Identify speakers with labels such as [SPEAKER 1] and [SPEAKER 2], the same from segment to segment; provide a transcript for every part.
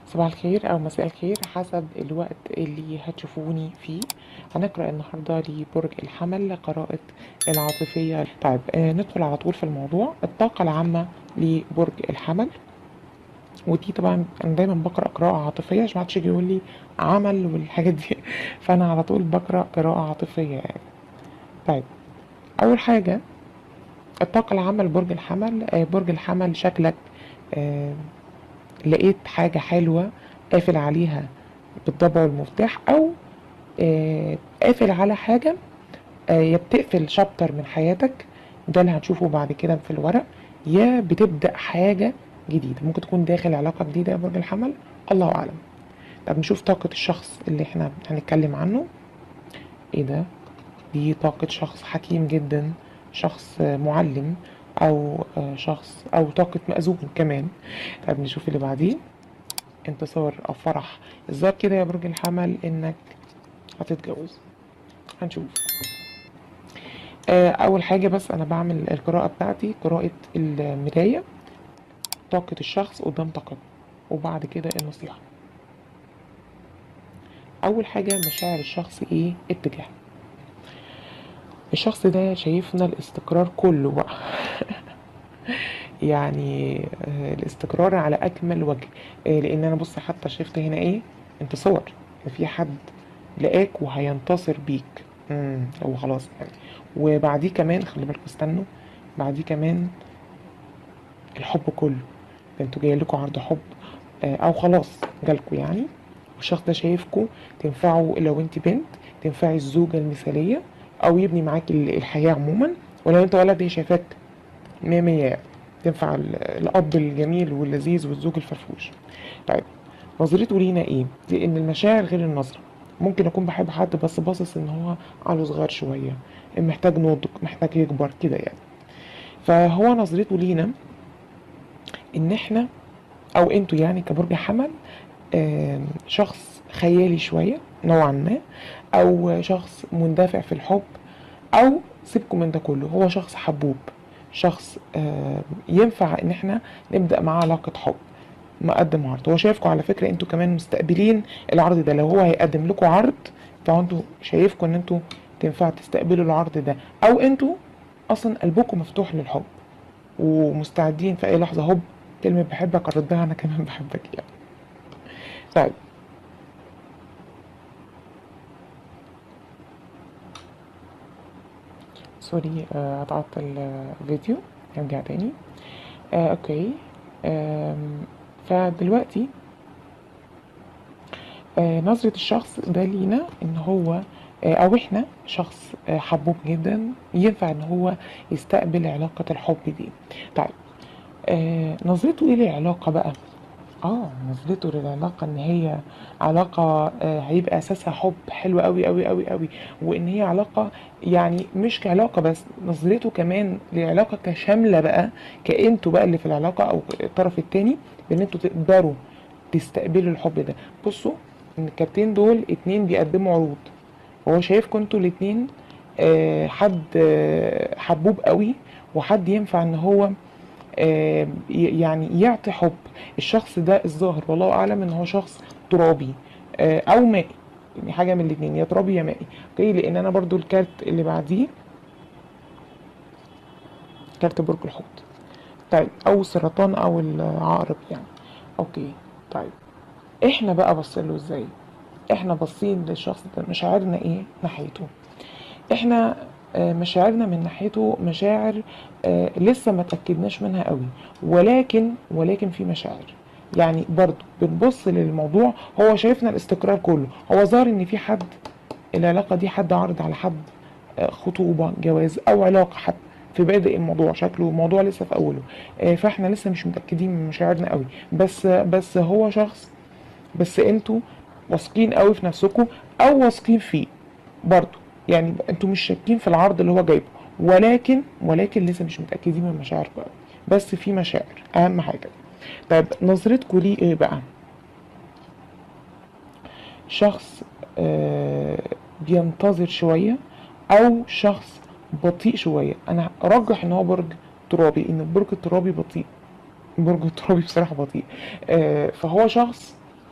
[SPEAKER 1] صباح الخير أو مساء الخير حسب الوقت اللي هتشوفوني فيه هنقرأ النهاردة لبرج الحمل قراءة العاطفية طيب آه ندخل على طول في الموضوع الطاقة العامة لبرج الحمل ودي طبعا انا دايما بقرا قراءه عاطفيه عشان محدش يجي يقول لي عمل والحاجات دي فانا على طول بقرا قراءه عاطفيه يعني طيب اول حاجه الطاقه العامه لبرج الحمل آه برج الحمل شكلك آه لقيت حاجه حلوه قافل عليها بالضبع والمفتاح او آه قافل على حاجه آه يا بتقفل شابتر من حياتك ده اللي هنشوفه بعد كده في الورق يا بتبدا حاجه جديدة ممكن تكون داخل علاقة جديدة يا برج الحمل الله أعلم طب نشوف طاقة الشخص اللي احنا هنتكلم عنه ايه ده دي طاقة شخص حكيم جدا شخص معلم أو شخص أو طاقة مأذون كمان طب نشوف اللي بعديه انتصار أو فرح الظاهر كده يا برج الحمل إنك هتتجوز هنشوف أول حاجة بس أنا بعمل القراءة بتاعتي قراءة المراية طاقة الشخص قدام طاقته وبعد كده النصيحة أول حاجة مشاعر الشخص إيه اتجاه الشخص ده شايفنا الاستقرار كله بقى يعني الاستقرار على أكمل وجه لأن أنا بص حتى شفت هنا إيه انتصار في حد لقاك وهينتصر بيك امم هو خلاص يعني وبعديه كمان خلي بالكوا استنوا بعديه كمان الحب كله ده انتوا جاي لكم عرض حب او خلاص جالكوا يعني والشخص ده شايفكوا تنفعوا لو انت بنت تنفعي الزوجة المثالية او يبني معاكي الحياة عموما ولو انت ولد هي شايفاك مية مية تنفع الاب الجميل واللذيذ والزوج الفرفوش طيب نظرته لينا ايه دي ان المشاعر غير النظرة ممكن اكون بحب حد بس باصص ان هو عقله صغير شوية محتاج نضج محتاج يكبر كده يعني فهو نظرته لينا ان احنا او انتوا يعني كبرج حمل شخص خيالي شوية نوعا ما او شخص مندفع في الحب او سيبكم من ده كله هو شخص حبوب شخص ينفع ان احنا نبدأ معاه علاقة حب مقدم عرض هو شايفكم على فكرة انتوا كمان مستقبلين العرض ده لو هو هيقدم لكم عرض فانتوا شايفكم ان انتوا تنفع تستقبلوا العرض ده او انتوا اصلا قلبكم مفتوح للحب ومستعدين في اي لحظة هوب كلمة بحبك أردها أنا كمان بحبك يعني طيب سوري قطعت الفيديو نرجع تاني آه اوكي آه فدلوقتي آه نظرة الشخص ده لينا ان هو آه او احنا شخص آه حبوب جدا ينفع ان هو يستقبل علاقة الحب دي طيب آه نظرته ايه للعلاقة بقى اه نظرته للعلاقة ان هي علاقة آه هيبقى اساسها حب حلو قوي قوي قوي قوي وان هي علاقة يعني مش كعلاقة بس نظرته كمان للعلاقة كشاملة بقى كانتوا بقى اللي في العلاقة او الطرف التاني بان انتوا تقدروا تستقبلوا الحب ده بصوا ان الكارتين دول اتنين بيقدموا عروض هو شايفكم انتوا الاتنين آه حد آه حبوب قوي وحد ينفع ان هو آه يعني يعطي حب الشخص ده الظاهر والله اعلم ان هو شخص ترابي آه او مائي يعني حاجه من الاثنين يا ترابي يا مائي اوكي لان انا برضو الكارت اللي بعديه كارت برج الحوت طيب او السرطان او العقرب يعني اوكي طيب احنا بقى بصيله ازاي احنا باصين للشخص ده مشاعرنا ايه ناحيته احنا مشاعرنا من ناحيته مشاعر آه لسه ما تاكدناش منها قوي ولكن ولكن في مشاعر يعني برضو بنبص للموضوع هو شايفنا الاستقرار كله هو ظاهر ان في حد العلاقه دي حد عرض على حد آه خطوبه جواز او علاقه حتى في بادئ الموضوع شكله الموضوع لسه في اوله آه فاحنا لسه مش متاكدين من مشاعرنا قوي بس بس هو شخص بس انتوا واثقين قوي في نفسكم او واثقين فيه برضو يعني انتوا مش شاكين في العرض اللي هو جايبه ولكن ولكن لسه مش متاكدين من مشاعركم بس في مشاعر اهم حاجه طيب نظرتكم ليه ايه بقى شخص آه بينتظر شويه او شخص بطيء شويه انا ارجح ان هو برج ترابي ان البرج الترابي بطيء برج الترابي بصراحه بطيء آه فهو شخص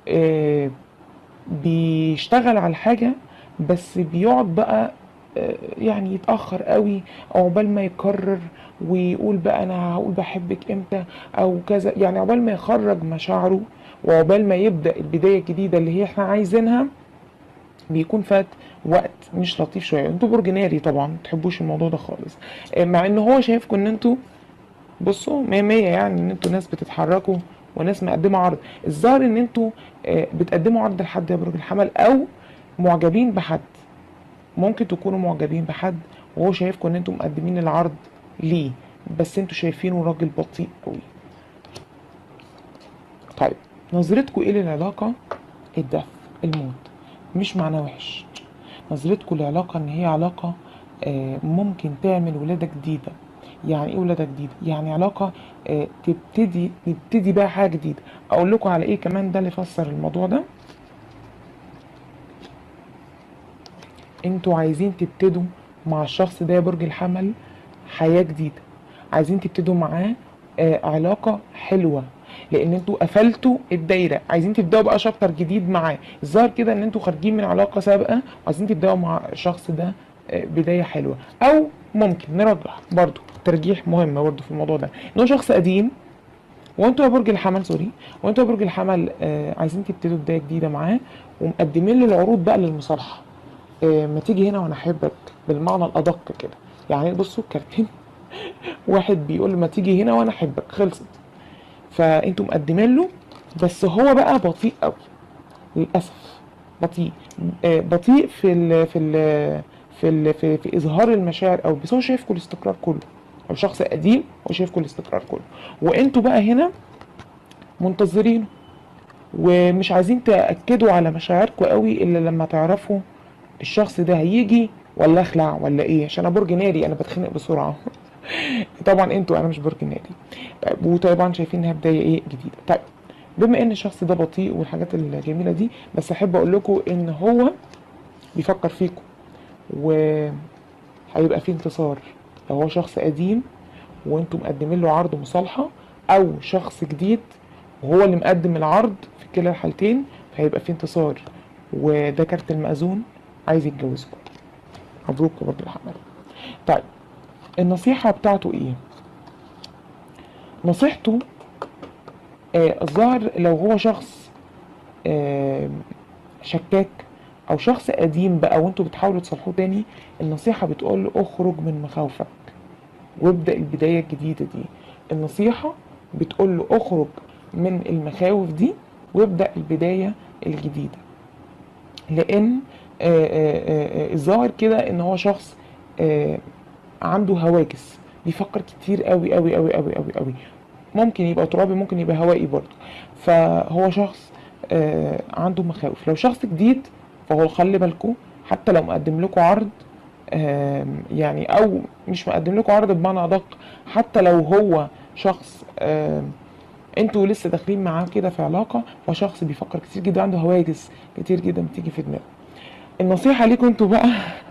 [SPEAKER 1] آه، بيشتغل على الحاجة بس بيقعد بقى آه، يعني يتأخر قوي عقبال ما يقرر ويقول بقى انا هقول بحبك امتى او كذا يعني عقبال ما يخرج مشاعره وعقبال ما يبدأ البداية الجديدة اللي هي احنا عايزينها بيكون فات وقت مش لطيف شويه انتوا برج ناري طبعا ما تحبوش الموضوع ده خالص آه، مع ان هو شايفكم ان انتوا بصوا مية مية يعني ان انتوا ناس بتتحركوا وناس مقدمة عرض الظاهر ان انتوا آه، بتقدموا عرض لحد يا برج الحمل او معجبين بحد ممكن تكونوا معجبين بحد وهو شايفكم ان انتوا مقدمين العرض ليه بس انتوا شايفينه راجل بطيء قوي طيب نظرتكم ايه للعلاقة الدف الموت مش معناه وحش نظرتكم للعلاقة ان هي علاقة آه، ممكن تعمل ولادة جديدة يعني ايه ولادة جديدة يعني علاقة آه، تبتدي تبتدي بقى حاجة جديدة اقول لكم على ايه كمان ده اللي يفسر الموضوع ده انتوا عايزين تبتدوا مع الشخص ده يا برج الحمل حياة جديدة عايزين تبتدوا معاه آه، علاقة حلوة لان انتوا قفلتوا الدايرة عايزين تبداوا بقى شابتر جديد معاه الظاهر كده ان انتوا خارجين من علاقة سابقة وعايزين تبداوا مع الشخص ده آه، بداية حلوة او ممكن نرجح برضو ترجيح مهم برضو في الموضوع ده ان هو شخص قديم وانتوا يا برج الحمل سوري وانتوا يا برج الحمل آه عايزين تبتدوا بدايه جديده معاه ومقدمين له العروض بقى للمصالحه آه ما تيجي هنا وانا احبك بالمعنى الادق كده يعني بصوا الكارتين واحد بيقول ما تيجي هنا وانا احبك خلصت فانتوا مقدمين له بس هو بقى بطيء قوي للاسف بطيء آه بطيء في ال في ال في ال في, في اظهار المشاعر او بس هو شايفكم الاستقرار كله او شخص قديم هو شايفكم الاستقرار كله وانتوا بقى هنا منتظرينه ومش عايزين تاكدوا على مشاعركم قوي الا لما تعرفوا الشخص ده هيجي ولا اخلع ولا ايه عشان انا برج ناري انا بتخنق بسرعه طبعا انتوا انا مش برج ناري طيب وطبعا شايفين انها بدايه ايه جديده طيب بما ان الشخص ده بطيء والحاجات الجميله دي بس احب اقول لكم ان هو بيفكر فيكم وهيبقى فيه انتصار لو هو شخص قديم وانتم مقدمين له عرض مصالحه او شخص جديد وهو اللي مقدم العرض في كلا الحالتين فهيبقى فيه انتصار وده كارت المأذون عايز يتجوزكم مبروك يا برج الحمل طيب النصيحة بتاعته ايه نصيحته آه الظاهر لو هو شخص آه شكاك او شخص قديم بقى وانتوا بتحاولوا تصلحوه تاني النصيحة بتقول له اخرج من مخاوفك وابدأ البداية الجديدة دي النصيحة بتقول له اخرج من المخاوف دي وابدأ البداية الجديدة لان آه، آه، آه، الظاهر كده ان هو شخص آه، عنده هواجس بيفكر كتير قوي قوي قوي قوي قوي قوي ممكن يبقى ترابي ممكن يبقى هوائي برضه فهو شخص آه، عنده مخاوف لو شخص جديد فهو خلي بالكم حتى لو مقدم لكم عرض آم، يعني او مش مقدم لكم عرض بمعنى ادق حتى لو هو شخص آم، انتوا لسه داخلين معاه كده في علاقه هو شخص بيفكر كتير جدا عنده هواجس كتير جدا بتيجي في دماغه النصيحه ليكم انتوا بقى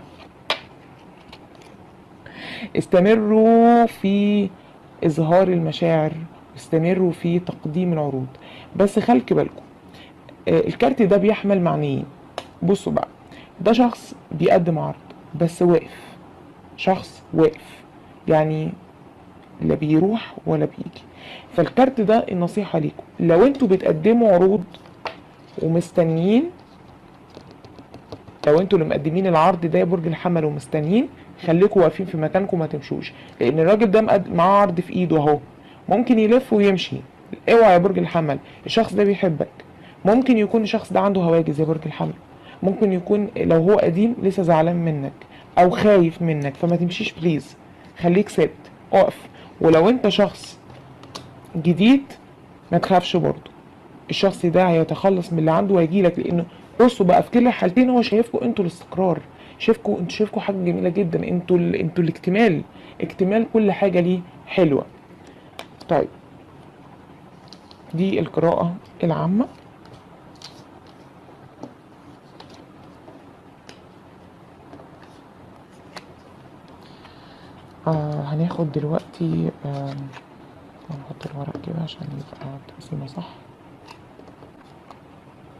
[SPEAKER 1] استمروا في اظهار المشاعر استمروا في تقديم العروض بس خلي بالكم آه، الكارت ده بيحمل معنيين بصوا بقى ده شخص بيقدم عرض بس واقف شخص واقف يعني لا بيروح ولا بيجي فالكارت ده النصيحة ليكم لو انتوا بتقدموا عروض ومستنيين لو انتوا اللي مقدمين العرض ده يا برج الحمل ومستنيين خليكم واقفين في مكانكم ما تمشوش لان الراجل ده مقد- معاه عرض في ايده اهو ممكن يلف ويمشي اوعى يا برج الحمل الشخص ده بيحبك ممكن يكون الشخص ده عنده هواجس يا برج الحمل ممكن يكون لو هو قديم لسه زعلان منك او خايف منك فما تمشيش بليز خليك ثابت اقف ولو انت شخص جديد ما تخافش برضه الشخص ده هيتخلص من اللي عنده وهيجي لك لانه بصوا بقى في كل الحالتين هو شايفكم انتوا الاستقرار شايفكم انتوا شايفكم حاجه جميله جدا انتوا ال... انتوا الاكتمال اكتمال كل حاجه ليه حلوه طيب دي القراءه العامه آه هناخد دلوقتي آه هنحط الورق كده عشان يبقى تقسيمه صح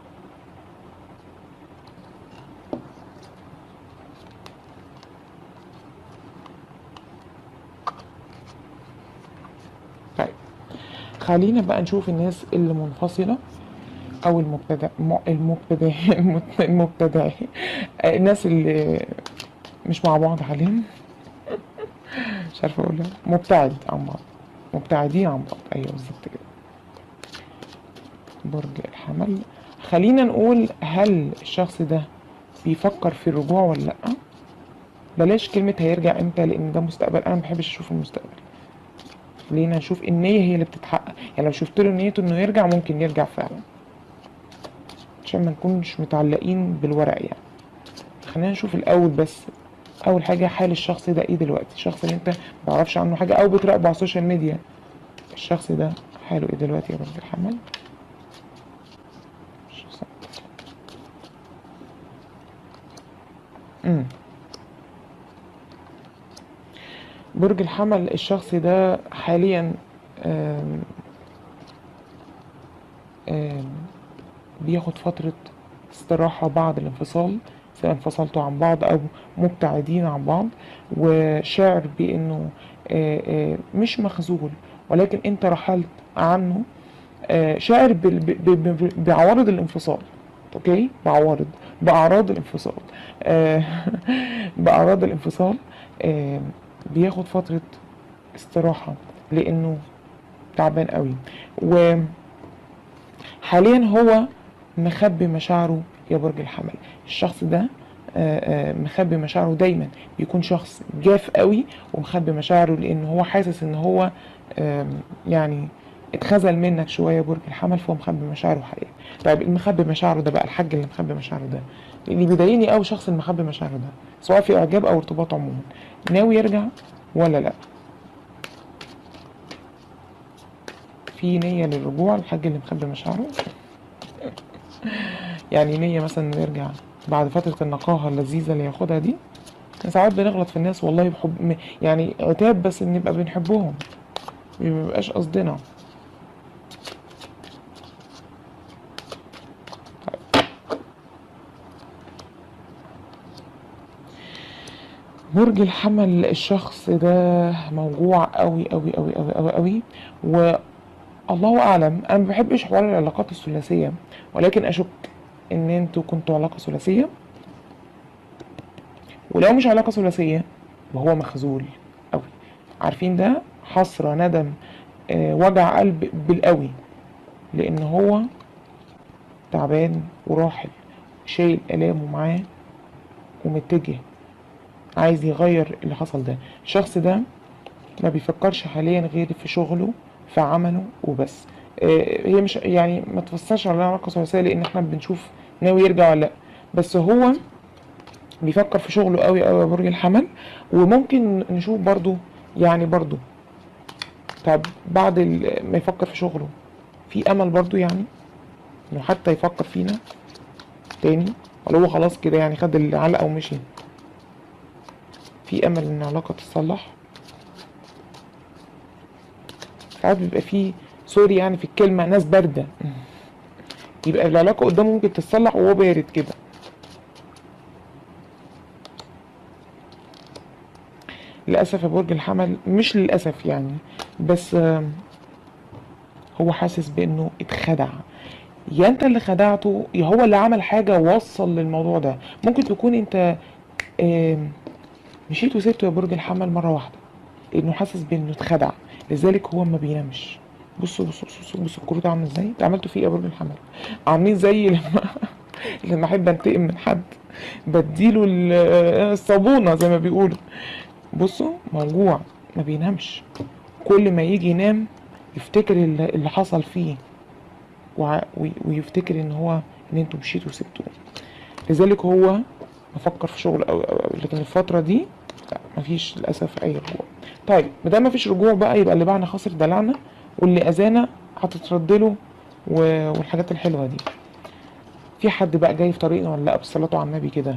[SPEAKER 1] خلينا بقى نشوف الناس اللي منفصلة او المبتدع م- المبتدع المت- المبتدع الناس اللي مش مع بعض حاليا مش عارفه اقولها مبتعد عن بعض مبتعدين عن بعض ايوه بالظبط كده برج الحمل خلينا نقول هل الشخص ده بيفكر في الرجوع ولا لا بلاش كلمة هيرجع امتى لان ده مستقبل انا ما بحبش اشوف المستقبل خلينا نشوف النية هي اللي بتتحقق يعني لو شفت له نيته انه يرجع ممكن يرجع فعلا عشان ما نكونش متعلقين بالورق يعني خلينا نشوف الاول بس اول حاجة حال الشخص ده ايه دلوقتي الشخص اللي انت متعرفش عنه حاجة او بتراقبه على السوشيال ميديا الشخص ده حاله ايه دلوقتي يا برج الحمل الشخص- امم برج الحمل الشخص ده حاليا آم، آم، بياخد فترة استراحة بعد الانفصال سواء انفصلتوا عن بعض أو مبتعدين عن بعض وشاعر بأنه آه، آه، مش مخذول ولكن أنت رحلت عنه آه، شاعر بال- ب- ب- ب- بعوارض الانفصال اوكي بعوارض باعراض الانفصال آه، باعراض الانفصال آه، بياخد فترة استراحة لانه تعبان قوي وحاليا هو مخبي مشاعره يا برج الحمل الشخص ده آه، آه، مخبي مشاعره دايما بيكون شخص جاف قوي ومخبي مشاعره لان هو حاسس ان هو آم، يعني اتخذل منك شويه يا برج الحمل فهو مخبي مشاعره حقيقي طيب المخبي مشاعره ده بقى الحاج اللي مخبي مشاعره ده اللي بيضايقني قوي شخص المخبي مشاعره ده سواء في اعجاب او ارتباط عموما ناوي يرجع ولا لا في نية للرجوع الحاج اللي مخبي مشاعره يعني نية مثلا انه يرجع بعد فترة النقاهة اللذيذة اللي ياخدها دي ساعات بنغلط في الناس والله بحب م- يعني عتاب بس بنبقى بنحبهم مبيبقاش قصدنا برج الحمل الشخص ده موجوع قوي قوي قوي قوي قوي قوي والله اعلم انا ما بحبش حوار العلاقات الثلاثيه ولكن اشك ان انتوا كنتوا علاقه ثلاثيه ولو مش علاقه ثلاثيه وهو مخذول قوي عارفين ده حسره ندم آه، وجع قلب بالقوي لان هو تعبان وراحل شايل الامه معاه ومتجه عايز يغير اللي حصل ده الشخص ده ما بيفكرش حاليا غير في شغله في عمله وبس آه، هي مش يعني ما تفسرش على علاقة ثلاثية لأن احنا بنشوف ناوي يرجع ولا لأ بس هو بيفكر في شغله قوي قوي يا برج الحمل وممكن نشوف برضو يعني برضو طب بعد ال- ما يفكر في شغله في أمل برضو يعني إنه حتى يفكر فينا تاني ولا هو خلاص كده يعني خد العلقة ومشي في امل ان العلاقه تتصلح ساعات بيبقى فيه سوري يعني في الكلمه ناس بارده يبقى العلاقه قدامه ممكن تتصلح وهو بارد كده للاسف يا برج الحمل مش للاسف يعني بس آم، هو حاسس بانه اتخدع يا انت اللي خدعته يا هو اللي عمل حاجه وصل للموضوع ده ممكن تكون انت آم، مشيت وسبته يا برج الحمل مرة واحدة لأنه حاسس بإنه اتخدع لذلك هو ما بينامش بصوا بصوا بصوا بصوا الكروت عامل ازاي انت عملتوا فيه إيه يا برج الحمل عاملين زي لما لما احب انتقم من حد بديله ال- الصابونة زي ما بيقولوا بصوا موجوع ما بينامش كل ما يجي ينام يفتكر اللي اللي حصل فيه وع- وي- ويفتكر ان هو ان انتوا مشيتوا وسبتوه لذلك هو بفكر في شغل أوي أوي أوي لكن الفترة دي لا مفيش للأسف أي رجوع طيب مادام مفيش رجوع بقى يبقى اللي باعنا خسر دلعنا واللي أذانا هتترد له و- والحاجات الحلوة دي في حد بقى جاي في طريقنا ولا لا بالصلاة على النبي كده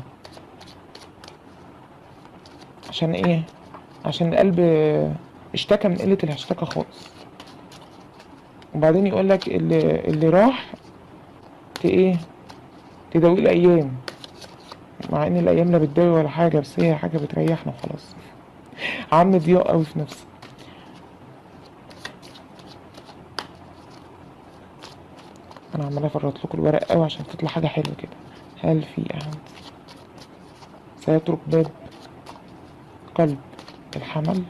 [SPEAKER 1] عشان ايه عشان القلب اشتكى من قلة الاشتكى خالص وبعدين يقول لك اللي اللي راح ت ايه تداوي الايام مع ان الايام لا بتداوي ولا حاجه بس هي حاجه بتريحنا وخلاص عم ضياء قوي في نفسي انا عمال افرط لكم الورق قوي عشان تطلع حاجه حلوه كده هل في احد سيترك باب قلب الحمل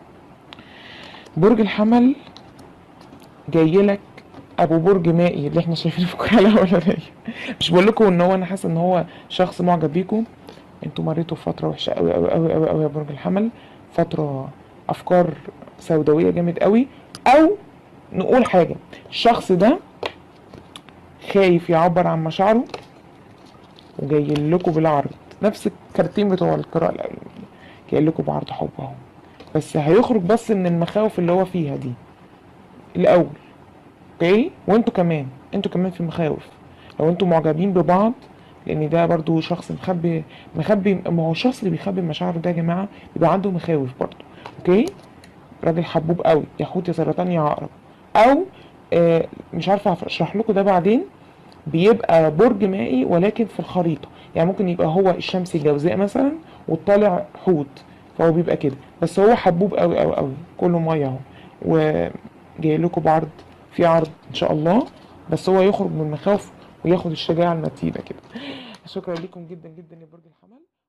[SPEAKER 1] برج الحمل جاي لك ابو برج مائي اللي احنا شايفينه في الكره الاولانيه مش بقول لكم ان هو انا حاسه ان هو شخص معجب بيكم انتوا مريتوا بفتره وحشه قوي قوي قوي قوي قوي يا برج الحمل فتره افكار سوداويه جامد قوي او نقول حاجه الشخص ده خايف يعبر عن مشاعره وجاي لكم بالعرض نفس الكارتين بتوع القراءه الاولانيه جاي لكم بعرض حب اهو بس هيخرج بس من المخاوف اللي هو فيها دي الاول اوكي وانتوا كمان انتوا كمان في مخاوف لو انتوا معجبين ببعض لان ده برضو شخص مخبي مخبي ما هو الشخص اللي بيخبي مشاعره ده يا جماعه بيبقى عنده مخاوف برضو اوكي راجل حبوب قوي يا حوت يا سرطان يا عقرب او آه مش عارفه اشرح لكم ده بعدين بيبقى برج مائي ولكن في الخريطه يعني ممكن يبقى هو الشمس الجوزاء مثلا والطالع حوت فهو بيبقى كده بس هو حبوب قوي قوي قوي كله ميه اهو وجاي لكم بعرض في عرض ان شاء الله بس هو يخرج من المخاوف وياخد الشجاعه المتينه كده شكرا لكم جدا جدا يا برج الحمل